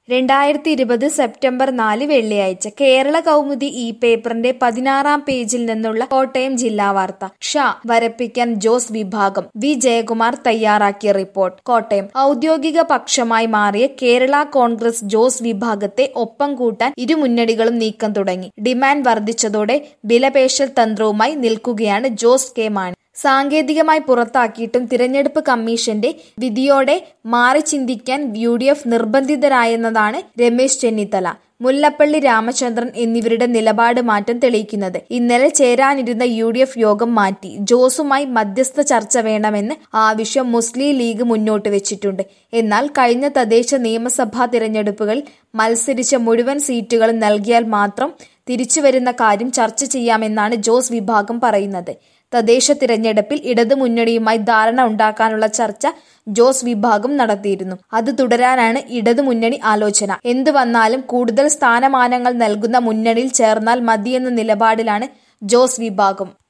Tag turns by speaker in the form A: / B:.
A: രണ്ടായിരത്തി ഇരുപത് സെപ്റ്റംബർ നാല് വെള്ളിയാഴ്ച കേരള കൗമുദി ഈ പേപ്പറിന്റെ പതിനാറാം പേജിൽ നിന്നുള്ള കോട്ടയം ജില്ലാ വാർത്ത ഷാ വരപ്പിക്കാൻ ജോസ് വിഭാഗം വി ജയകുമാർ തയ്യാറാക്കിയ റിപ്പോർട്ട് കോട്ടയം ഔദ്യോഗിക പക്ഷമായി മാറിയ കേരള കോൺഗ്രസ് ജോസ് വിഭാഗത്തെ ഒപ്പം കൂട്ടാൻ ഇരു മുന്നണികളും നീക്കം തുടങ്ങി ഡിമാൻഡ് വർദ്ധിച്ചതോടെ വിലപേശൽ തന്ത്രവുമായി നിൽക്കുകയാണ് ജോസ് കെ മാണി സാങ്കേതികമായി പുറത്താക്കിയിട്ടും തിരഞ്ഞെടുപ്പ് കമ്മീഷന്റെ വിധിയോടെ മാറി ചിന്തിക്കാൻ യു ഡി എഫ് നിർബന്ധിതരായെന്നതാണ് രമേശ് ചെന്നിത്തല മുല്ലപ്പള്ളി രാമചന്ദ്രൻ എന്നിവരുടെ നിലപാട് മാറ്റം തെളിയിക്കുന്നത് ഇന്നലെ ചേരാനിരുന്ന യു ഡി എഫ് യോഗം മാറ്റി ജോസുമായി മധ്യസ്ഥ ചർച്ച വേണമെന്ന് ആവശ്യം മുസ്ലിം ലീഗ് മുന്നോട്ട് വെച്ചിട്ടുണ്ട് എന്നാൽ കഴിഞ്ഞ തദ്ദേശ നിയമസഭാ തിരഞ്ഞെടുപ്പുകളിൽ മത്സരിച്ച മുഴുവൻ സീറ്റുകളും നൽകിയാൽ മാത്രം തിരിച്ചുവരുന്ന കാര്യം ചർച്ച ചെയ്യാമെന്നാണ് ജോസ് വിഭാഗം പറയുന്നത് തദ്ദേശ തിരഞ്ഞെടുപ്പിൽ ഇടതു മുന്നണിയുമായി ധാരണ ഉണ്ടാക്കാനുള്ള ചർച്ച ജോസ് വിഭാഗം നടത്തിയിരുന്നു അത് തുടരാനാണ് ഇടതു മുന്നണി ആലോചന എന്തു വന്നാലും കൂടുതൽ സ്ഥാനമാനങ്ങൾ നൽകുന്ന മുന്നണിയിൽ ചേർന്നാൽ മതിയെന്ന നിലപാടിലാണ് ജോസ് വിഭാഗം